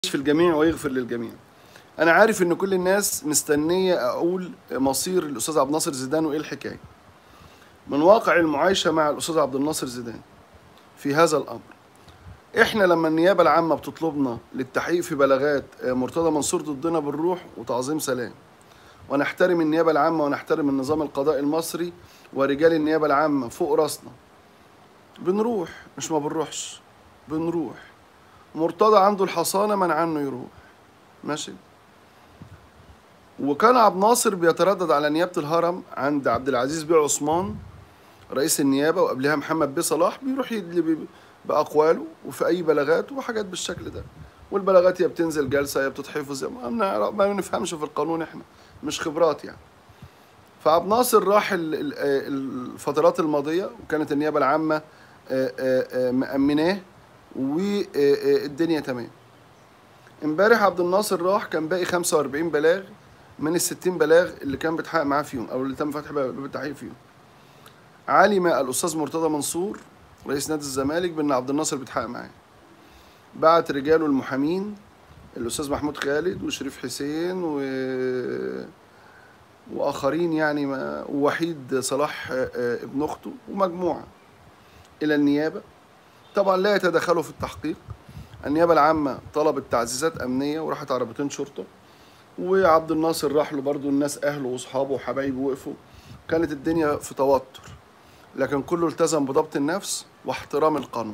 يشفي الجميع ويغفر للجميع انا عارف ان كل الناس مستنيه اقول مصير الاستاذ عبد الناصر زيدان وايه الحكايه من واقع المعايشه مع الاستاذ عبد الناصر زيدان في هذا الامر احنا لما النيابه العامه بتطلبنا للتحقيق في بلاغات مرتضى منصور ضدنا بنروح وتعظيم سلام ونحترم النيابه العامه ونحترم النظام القضائي المصري ورجال النيابه العامه فوق راسنا بنروح مش ما بنروحش بنروح مرتضى عنده الحصانه منع عنه يروح ماشي وكان عبد الناصر بيتردد على نيابه الهرم عند عبد العزيز بيه عثمان رئيس النيابه وقبلها محمد بيه صلاح بيروح يدلي باقواله وفي اي بلاغات وحاجات بالشكل ده والبلاغات يا بتنزل جلسه يا بتتحفظ ما, ما نفهمش في القانون احنا مش خبرات يعني فعبد الناصر راح الفترات الماضيه وكانت النيابه العامه مأمناه والدنيا تمام امبارح عبد الناصر راح كان باقي 45 بلاغ من ال 60 بلاغ اللي كان بيتحقق معاه فيهم او اللي تم فتح باب التحقيق فيهم علم الاستاذ مرتضى منصور رئيس نادي الزمالك بان عبد الناصر بيتحقق معاه بعت رجاله المحامين الاستاذ محمود خالد وشريف حسين و واخرين يعني ما ووحيد صلاح ابن اخته ومجموعه الى النيابه طبعا لا يتدخلوا في التحقيق النيابه العامه طلبت تعزيزات امنيه وراحت عربيتين شرطه وعبد الناصر راح له برضه الناس اهله واصحابه وحبايبه وقفوا كانت الدنيا في توتر لكن كله التزم بضبط النفس واحترام القانون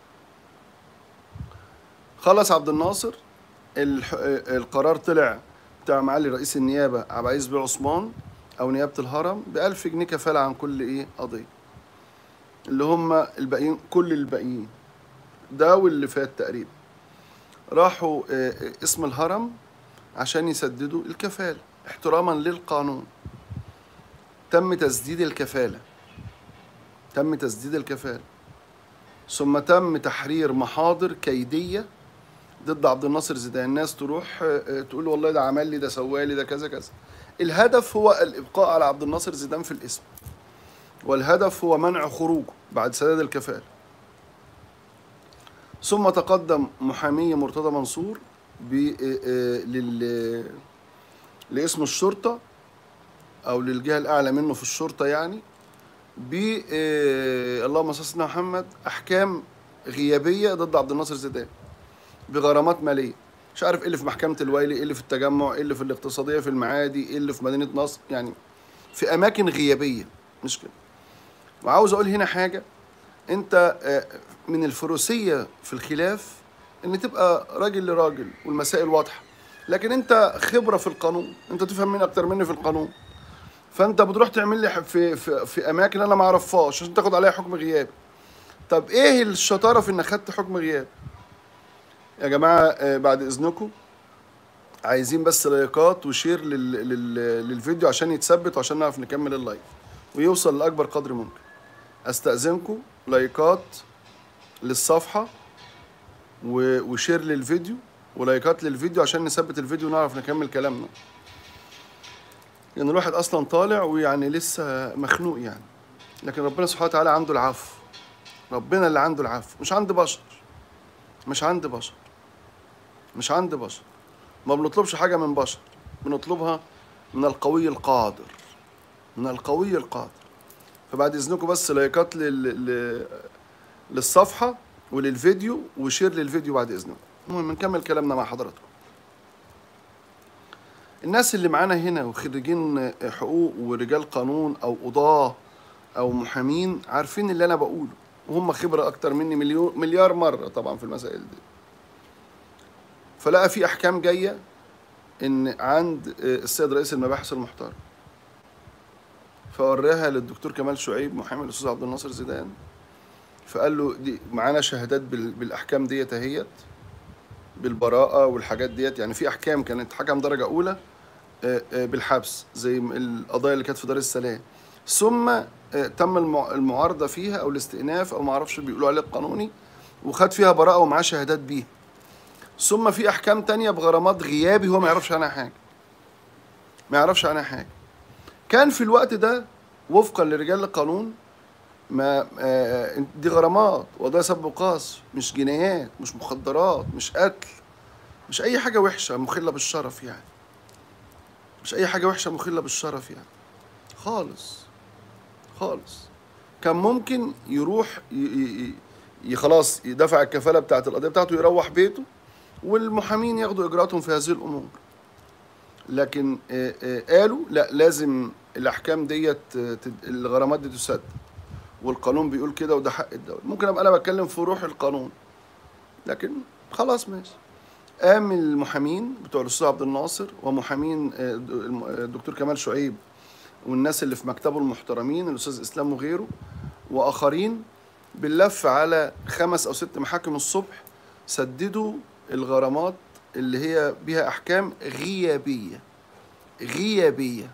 خلص عبد الناصر القرار طلع بتاع معالي رئيس النيابه عبد العزيز بيه عثمان او نيابه الهرم ب 1000 جنيه كفاله عن كل ايه قضيه اللي هم الباقيين كل الباقيين ده واللي فات تقريبا راحوا اسم الهرم عشان يسددوا الكفالة احتراما للقانون تم تسديد الكفالة تم تسديد الكفالة ثم تم تحرير محاضر كيدية ضد عبد الناصر زيدان الناس تروح تقول والله ده عمل لي ده سوالي ده كذا كذا الهدف هو الإبقاء على عبد الناصر زيدان في الاسم والهدف هو منع خروجه بعد سداد الكفالة ثم تقدم محامي مرتضى منصور ب لل لاسم الشرطة أو للجهة الأعلى منه في الشرطة يعني ب اللهم صل على محمد أحكام غيابية ضد عبد الناصر زيدان بغرامات مالية مش عارف ايه اللي في محكمة الويلي ايه اللي في التجمع ايه اللي في الاقتصادية في المعادي ايه اللي في مدينة نصر يعني في أماكن غيابية مش كده وعاوز أقول هنا حاجة أنت من الفروسية في الخلاف ان تبقى راجل لراجل والمسائل واضحه لكن انت خبره في القانون انت تفهم مني اكتر مني في القانون فانت بتروح تعمل لي في في, في اماكن انا ما اعرفهاش عشان تاخد عليها حكم غياب طب ايه الشطاره في انك خدت حكم غياب يا جماعه بعد اذنكم عايزين بس لايكات وشير لل... لل... للفيديو عشان يتثبت وعشان نعرف نكمل اللايف ويوصل لاكبر قدر ممكن استاذنكم لايكات للصفحه وشير للفيديو ولايكات للفيديو عشان نثبت الفيديو ونعرف نكمل كلامنا لان يعني الواحد اصلا طالع ويعني لسه مخنوق يعني لكن ربنا سبحانه وتعالى عنده العفو ربنا اللي عنده العفو مش عند بشر مش عند بشر مش عند بشر ما بنطلبش حاجه من بشر بنطلبها من القوي القادر من القوي القادر فبعد اذنكم بس لايكات لل... لل... للصفحه وللفيديو وشير للفيديو بعد اذنكم المهم نكمل كلامنا مع حضراتكم الناس اللي معانا هنا وخريجين حقوق ورجال قانون او قضاه او محامين عارفين اللي انا بقوله وهم خبره اكتر مني مليون مليار مره طبعا في المسائل دي فلقى في احكام جايه ان عند السيد رئيس المباحث المحترم فوريها للدكتور كمال شعيب محامي الاستاذ عبد الناصر زيدان فقال له دي معانا شهادات بالاحكام ديت اهيت بالبراءه والحاجات ديت يعني في احكام كانت حكم درجه اولى بالحبس زي القضايا اللي كانت في دار السلام ثم تم المعارضه فيها او الاستئناف او ما اعرفش بيقولوا عليه القانوني وخد فيها براءه ومعاه شهادات بيها ثم في احكام تانية بغرامات غيابي هو ما يعرفش عنها حاجه ما يعرفش عنها حاجه كان في الوقت ده وفقا لرجال القانون ما آه، دي غرامات وده سب وقاص مش جنايات مش مخدرات مش قتل مش اي حاجه وحشه مخله بالشرف يعني مش اي حاجه وحشه مخله بالشرف يعني خالص خالص كان ممكن يروح ي... ي... ي... خلاص يدفع الكفاله بتاعت القضيه بتاعته يروح بيته والمحامين ياخدوا اجراءاتهم في هذه الامور لكن آه، آه، قالوا لا لازم الاحكام ديت آه، تد- الغرامات دي تسد والقانون بيقول كده وده حق الدوله ممكن ابقى انا بتكلم في روح القانون لكن خلاص ماشي قام المحامين بتوع الاستاذ عبد الناصر ومحامين آه، د- الم- آه، الدكتور كمال شعيب والناس اللي في مكتبه المحترمين الاستاذ اسلام وغيره واخرين باللف على خمس او ست محاكم الصبح سددوا الغرامات اللي هي بها احكام غيابيه غيابيه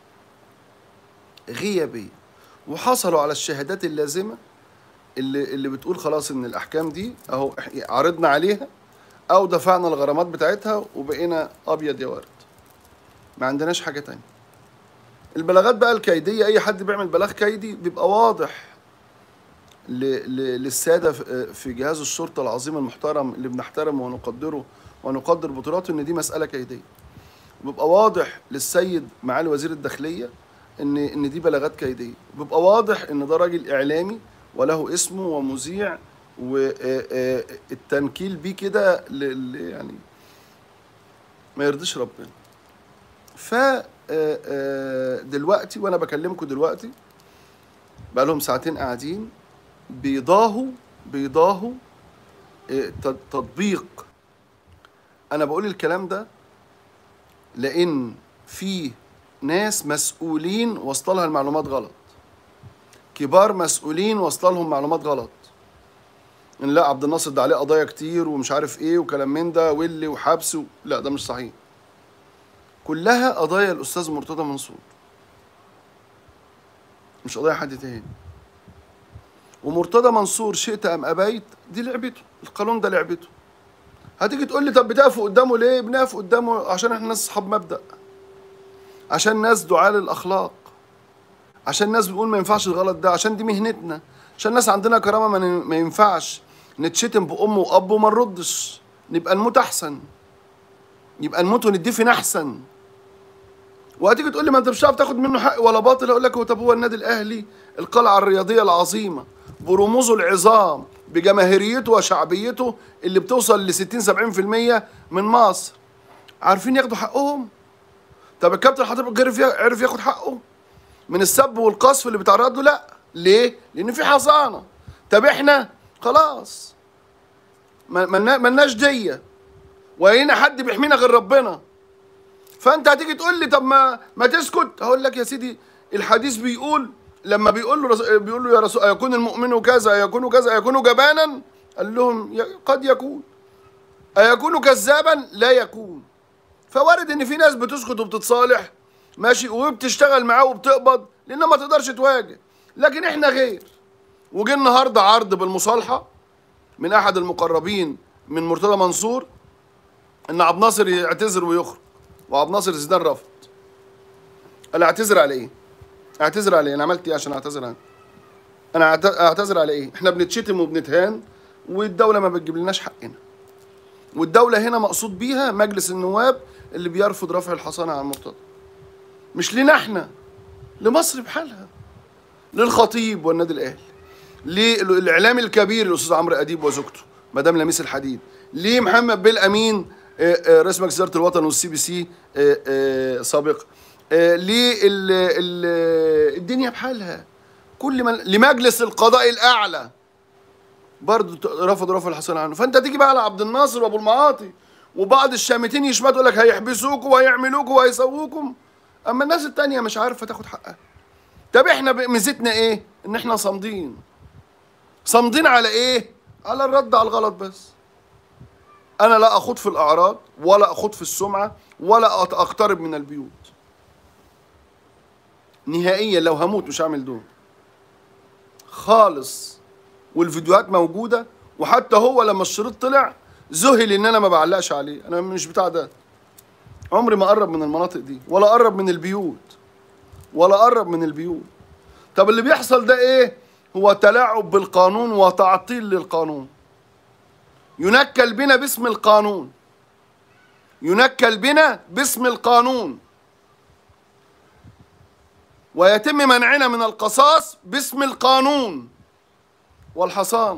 غيابيه وحصلوا على الشهادات اللازمه اللي اللي بتقول خلاص ان الاحكام دي اهو إح- عرضنا عليها او دفعنا الغرامات بتاعتها وبقينا ابيض يا ورد ما عندناش حاجه تانية البلاغات بقى الكيديه اي حد بيعمل بلاغ كيدي بيبقى واضح ل... ل... للساده في- في جهاز الشرطه العظيم المحترم اللي بنحترمه ونقدره ونقدر بطولاته ان دي مساله كيديه بيبقى واضح للسيد معالي وزير الداخليه ان ان دي بلاغات كيديه بيبقى واضح ان ده راجل اعلامي وله اسمه ومذيع والتنكيل بيه كده ل- ل- يعني ما يرضيش ربنا ف آه، آه، دلوقتي وانا بكلمكم دلوقتي بقى لهم ساعتين قاعدين بيضاهوا بيضاهوا آه، تط- تطبيق انا بقول الكلام ده لان في ناس مسؤولين وصل لها المعلومات غلط كبار مسؤولين وصل لهم معلومات غلط ان لا عبد الناصر ده عليه قضايا كتير ومش عارف ايه وكلام من ده واللي وحبس و... لا ده مش صحيح كلها قضايا الاستاذ مرتضى منصور مش قضايا حد تاني ومرتضى منصور شئت ام ابيت دي لعبته القانون ده لعبته هتيجي تقول لي طب بتقفوا قدامه ليه بنقف قدامه عشان احنا ناس اصحاب مبدأ عشان ناس دعاة للاخلاق عشان ناس بنقول ما ينفعش الغلط ده عشان دي مهنتنا عشان ناس عندنا كرامه ما, ن- ما ينفعش نتشتم بام واب وما نردش نبقى نموت احسن يبقى نموت وندفن احسن وهتيجي تقول لي ما انت مش هتعرف تاخد منه حق ولا باطل اقول لك هو طب هو النادي الاهلي القلعه الرياضيه العظيمه برموزه العظام بجماهيريته وشعبيته اللي بتوصل ل 60 70% من مصر عارفين ياخدوا حقهم طب الكابتن حضرتك عرف عرف ياخد حقه من السب والقذف اللي بيتعرض له لا ليه لان في حصانه طب احنا خلاص ما- ملنا- ملناش ديه وهنا حد بيحمينا غير ربنا فانت هتيجي تقول لي طب ما ما تسكت هقول لك يا سيدي الحديث بيقول لما بيقول له رس... بيقول له يا رسول ايكون المؤمن كذا ايكون كذا ايكون جبانا قال لهم ي... قد يكون ايكون كذابا لا يكون فوارد ان في ناس بتسكت وبتتصالح ماشي وبتشتغل معاه وبتقبض لان ما تقدرش تواجه لكن احنا غير وجه النهارده عرض بالمصالحه من احد المقربين من مرتضى منصور ان عبد الناصر يعتذر ويخرج وعبد الناصر زيدان رفض قال اعتذر على ايه؟ اعتذر على ايه؟ انا عملت ايه عشان اعتذر عنه؟ انا أعت- اعتذر على ايه؟ احنا بنتشتم وبنتهان والدوله ما بتجيب لناش حقنا والدوله هنا مقصود بيها مجلس النواب اللي بيرفض رفع الحصانه عن مرتضى مش لينا احنا لمصر بحالها للخطيب والنادي الاهلي للاعلامي الكبير الاستاذ عمرو اديب وزوجته مدام لميس الحديد ليه محمد بيل امين آه، آه، رئيس مجلس اداره الوطن والسي بي سي آه، آه، سابقا آه، ليه ال- ال- الدنيا بحالها كل من لمجلس القضاء الاعلى برضه ت- رفضوا رفع الحصانه عنه فانت تيجي بقى على عبد الناصر وابو المعاطي وبعض الشامتين يشمتوا يقول لك هيحبسوكوا وهيعملوكوا وهيسووكم اما الناس التانية مش عارفه تاخد حقها طب احنا ب- ميزتنا ايه ان احنا صامدين صامدين على ايه على الرد على الغلط بس انا لا اخوض في الاعراض ولا اخوض في السمعه ولا أت- اقترب من البيوت نهائيا لو هموت مش هعمل دول خالص والفيديوهات موجوده وحتى هو لما الشريط طلع ذهل ان انا ما بعلقش عليه انا مش بتاع ده عمري ما قرب من المناطق دي ولا قرب من البيوت ولا قرب من البيوت طب اللي بيحصل ده ايه هو تلاعب بالقانون وتعطيل للقانون ينكل بنا باسم القانون ينكل بنا باسم القانون ويتم منعنا من القصاص باسم القانون والحصان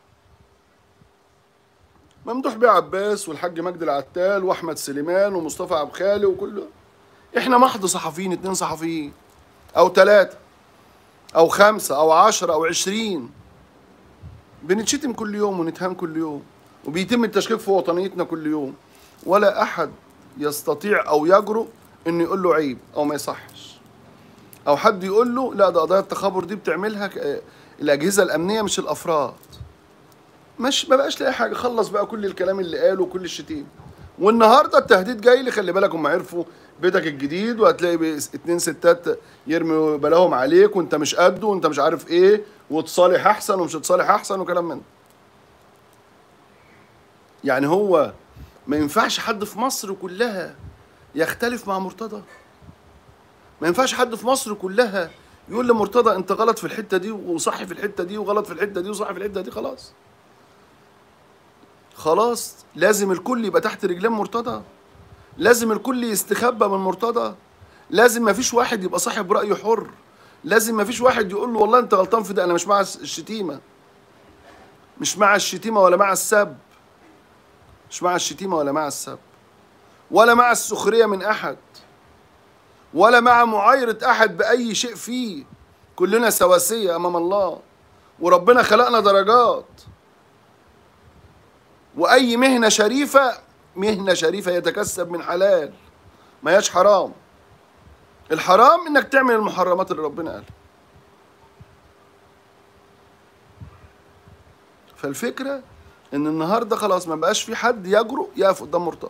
ممدوح بيه عباس والحاج مجدي العتال واحمد سليمان ومصطفى عبد خالي وكله احنا محض صحفيين اتنين صحفيين او ثلاثة او خمسة او عشرة او عشرين بنتشتم كل يوم ونتهان كل يوم وبيتم التشكيك في وطنيتنا كل يوم ولا احد يستطيع او يجرؤ انه يقول له عيب او ما يصحش او حد يقول له لا ده قضايا التخابر دي بتعملها ك- الاجهزه الامنيه مش الافراد مش ما بقاش لاقي حاجه خلص بقى كل الكلام اللي قاله وكل الشتيم والنهارده التهديد جاي لي خلي بالك هم عرفوا بيتك الجديد وهتلاقي بي- اتنين ستات يرموا بلاهم عليك وانت مش قده وانت مش عارف ايه وتصالح احسن ومش تصالح احسن وكلام من ده. يعني هو ما ينفعش حد في مصر كلها يختلف مع مرتضى ما ينفعش حد في مصر كلها يقول لمرتضى انت غلط في الحته دي وصح في الحته دي وغلط في الحته دي وصح في الحته دي خلاص خلاص لازم الكل يبقى تحت رجلين مرتضى لازم الكل يستخبى من مرتضى لازم ما فيش واحد يبقى صاحب رأي حر لازم ما فيش واحد يقول له والله انت غلطان في ده انا مش مع الشتيمة مش مع الشتيمة ولا مع السب مش مع الشتيمة ولا مع السب ولا مع السخرية من أحد ولا مع معايرة أحد بأي شيء فيه كلنا سواسية أمام الله وربنا خلقنا درجات وأي مهنة شريفة مهنة شريفة يتكسب من حلال ما هياش حرام الحرام انك تعمل المحرمات اللي ربنا قالها فالفكرة ان النهاردة خلاص ما بقاش في حد يجرؤ يقف قدام مرتضى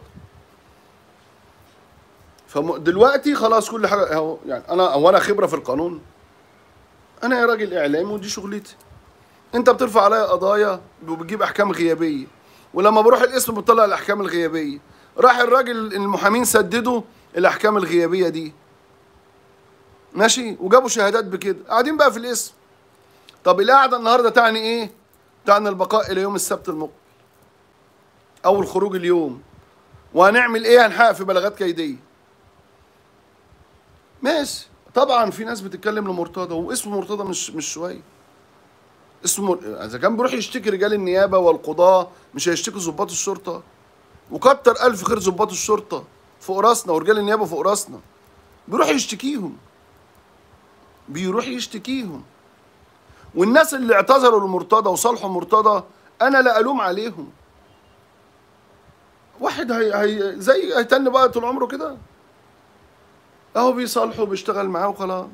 فدلوقتي خلاص كل حاجة اهو يعني انا هو انا خبرة في القانون انا يا راجل اعلامي ودي شغلتي انت بترفع عليا قضايا وبتجيب احكام غيابيه ولما بروح القسم بتطلع الاحكام الغيابيه راح الراجل المحامين سددوا الاحكام الغيابيه دي ماشي وجابوا شهادات بكده قاعدين بقى في القسم طب القعده النهارده تعني ايه تعني البقاء الى يوم السبت المقبل او الخروج اليوم وهنعمل ايه هنحقق في بلاغات كيديه ماشي طبعا في ناس بتتكلم لمرتضى واسم مرتضى مش مش شويه اسمه اذا كان بيروح يشتكي رجال النيابه والقضاه مش هيشتكي ضباط الشرطه وكتر الف خير ضباط الشرطه فوق راسنا ورجال النيابه فوق راسنا بيروح يشتكيهم بيروح يشتكيهم والناس اللي اعتذروا لمرتضى وصالحوا مرتضى انا لا الوم عليهم واحد هي هي زي هيتن بقى طول عمره كده اهو بيصالحه وبيشتغل معاه وخلاص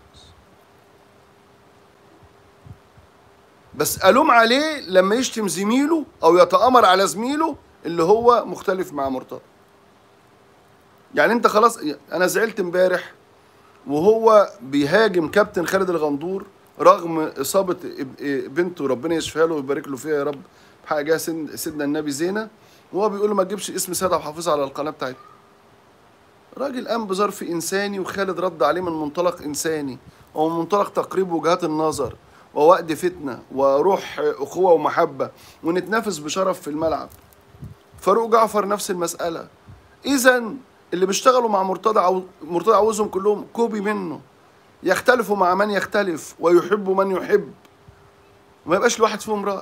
بس الوم عليه لما يشتم زميله او يتامر على زميله اللي هو مختلف مع مرتضى يعني انت خلاص انا زعلت امبارح وهو بيهاجم كابتن خالد الغندور رغم اصابه بنته ربنا يشفيها له ويبارك له فيها يا رب بحق جاها سيدنا النبي زينه وهو بيقول له ما تجيبش اسم سيد عبد الحفيظ على القناه بتاعتنا راجل قام بظرف انساني وخالد رد عليه من منطلق انساني ومن منطلق تقريب وجهات النظر ووقت فتنه وروح اخوه ومحبه ونتنافس بشرف في الملعب فاروق جعفر نفس المساله اذا اللي بيشتغلوا مع مرتضى عاوز مرتضى عاوزهم كلهم كوبي منه يختلفوا مع من يختلف ويحب من يحب وما يبقاش لواحد فيهم راي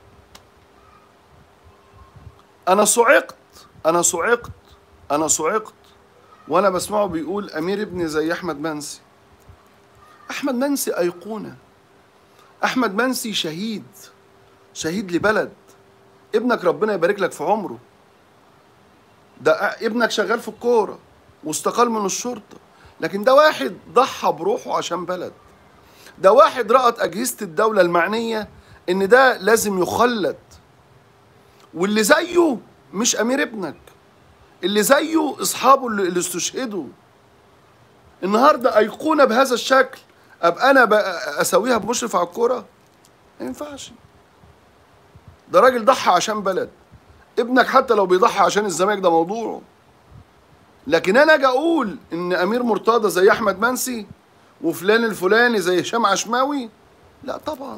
انا صعقت انا صعقت انا صعقت وانا بسمعه بيقول امير ابني زي احمد منسي احمد منسي ايقونه احمد منسي شهيد شهيد لبلد ابنك ربنا يبارك لك في عمره ده ابنك شغال في الكوره واستقال من الشرطه لكن ده واحد ضحى بروحه عشان بلد ده واحد رأت أجهزة الدولة المعنية إن ده لازم يخلد واللي زيه مش أمير ابنك اللي زيه أصحابه اللي, اللي استشهدوا النهاردة أيقونة بهذا الشكل أبقى أنا بقى أسويها بمشرف على الكورة ما ينفعش ده راجل ضحى عشان بلد ابنك حتى لو بيضحي عشان الزمالك ده موضوعه لكن انا اجي اقول ان امير مرتضى زي احمد منسي وفلان الفلاني زي هشام عشماوي لا طبعا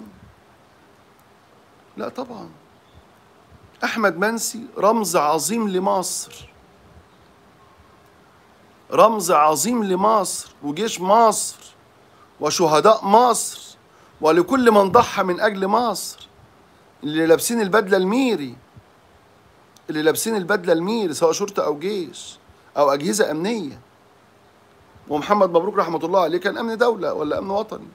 لا طبعا احمد منسي رمز عظيم لمصر رمز عظيم لمصر وجيش مصر وشهداء مصر ولكل من ضحى من اجل مصر اللي لابسين البدله الميري اللي لابسين البدله الميري سواء شرطه او جيش او اجهزه امنيه ومحمد مبروك رحمه الله عليه كان امن دوله ولا امن وطني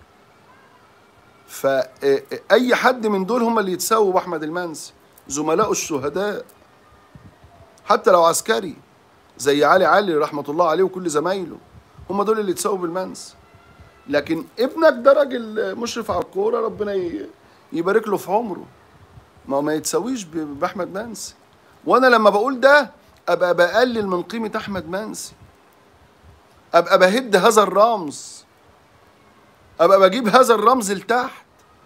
فاي حد من دول هم اللي يتساووا باحمد المنسي زملاء الشهداء حتى لو عسكري زي علي علي رحمه الله عليه وكل زمايله هم دول اللي يتساووا بالمنسي لكن ابنك ده راجل مشرف على الكوره ربنا ي- يبارك له في عمره ما هو ما يتساويش ب- باحمد منسي وانا لما بقول ده ابقى بقلل من قيمه احمد منسي ابقى بهد هذا الرمز ابقى بجيب هذا الرمز لتحت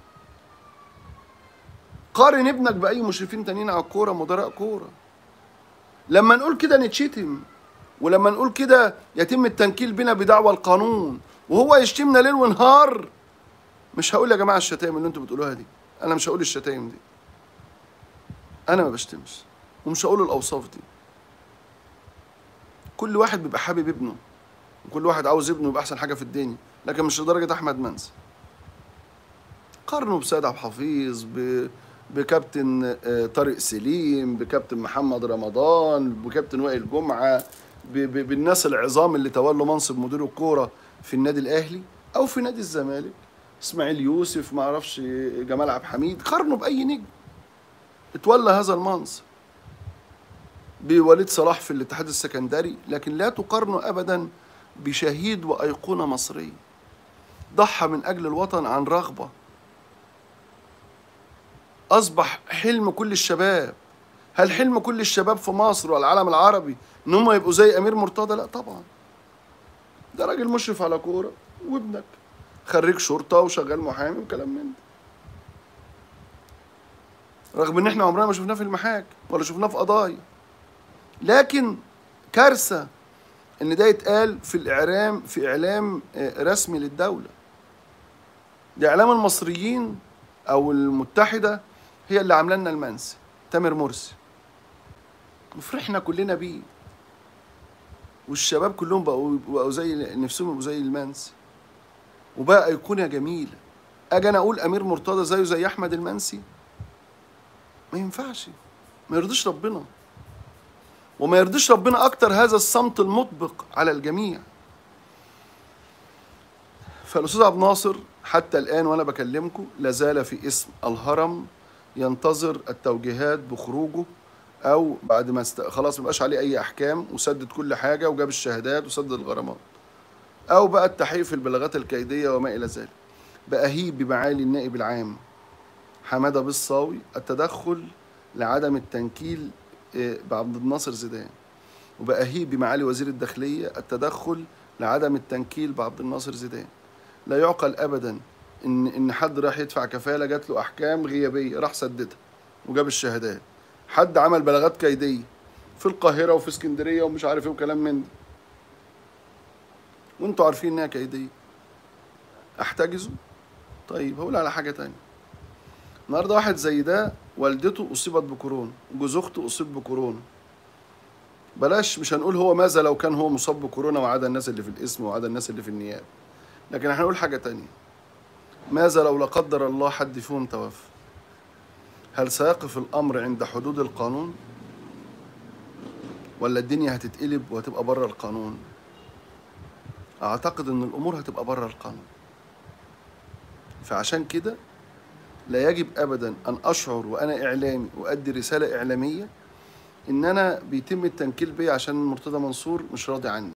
قارن ابنك باي مشرفين تانيين على الكوره مدراء كوره لما نقول كده نتشتم ولما نقول كده يتم التنكيل بنا بدعوى القانون وهو يشتمنا ليل ونهار مش هقول يا جماعه الشتايم اللي انتوا بتقولوها دي انا مش هقول الشتايم دي انا ما بشتمش ومش هقول الاوصاف دي كل واحد بيبقى حابب ابنه وكل واحد عاوز ابنه يبقى احسن حاجه في الدنيا لكن مش لدرجه احمد منسي قارنه بسيد عبد الحفيظ ب... بكابتن آه، طارق سليم بكابتن محمد رمضان بكابتن وائل جمعه ب... ب... بالناس العظام اللي تولوا منصب مدير الكوره في النادي الاهلي او في نادي الزمالك اسماعيل يوسف ما اعرفش جمال عبد الحميد قارنه باي نجم اتولى هذا المنصب بوليد صلاح في الاتحاد السكندري لكن لا تقارنه ابدا بشهيد وايقونه مصريه ضحى من اجل الوطن عن رغبه اصبح حلم كل الشباب هل حلم كل الشباب في مصر والعالم العربي ان هم يبقوا زي امير مرتضى لا طبعا ده راجل مشرف على كوره وابنك خريج شرطه وشغال محامي وكلام من ده رغم ان احنا عمرنا ما شفناه في المحاكم ولا شفناه في قضايا لكن كارثه ان ده يتقال في الاعلام في اعلام آه، رسمي للدوله ده اعلام المصريين او المتحده هي اللي عامله لنا المنسي تامر مرسي وفرحنا كلنا بيه والشباب كلهم بقوا بقوا زي نفسهم يبقوا زي المنسي وبقى ايقونه جميله اجي انا اقول امير مرتضى زيه زي احمد المنسي ما ينفعش ما يرضيش ربنا وما يرضيش ربنا اكتر هذا الصمت المطبق على الجميع فالاستاذ عبد الناصر حتى الان وانا بكلمكم لا زال في اسم الهرم ينتظر التوجيهات بخروجه او بعد ما است... خلاص ما بقاش عليه اي احكام وسدد كل حاجه وجاب الشهادات وسدد الغرامات او بقى التحقيق في البلاغات الكيديه وما الى ذلك باهيب بمعالي النائب العام حماده بالصاوي التدخل لعدم التنكيل آه، بعبد الناصر زيدان وبأهيب بمعالي وزير الداخلية التدخل لعدم التنكيل بعبد الناصر زيدان لا يعقل أبدا إن إن حد راح يدفع كفالة جات له أحكام غيابية راح سددها وجاب الشهادات حد عمل بلاغات كيدية في القاهرة وفي اسكندرية ومش عارف إيه وكلام من ده وأنتوا عارفين إنها كيدية أحتجزوا طيب هقول على حاجة تانية النهارده واحد زي ده والدته أصيبت بكورونا جوز أخته أصيب بكورونا بلاش مش هنقول هو ماذا لو كان هو مصاب بكورونا وعدا الناس اللي في الاسم وعدا الناس اللي في النيابة لكن احنا هنقول حاجة تانية ماذا لو لا قدر الله حد فيهم توفى هل سيقف الأمر عند حدود القانون ولا الدنيا هتتقلب وهتبقى بره القانون أعتقد إن الأمور هتبقى بره القانون فعشان كده لا يجب ابدا ان اشعر وانا اعلامي وادي رساله اعلاميه ان انا بيتم التنكيل بي عشان مرتضى منصور مش راضي عني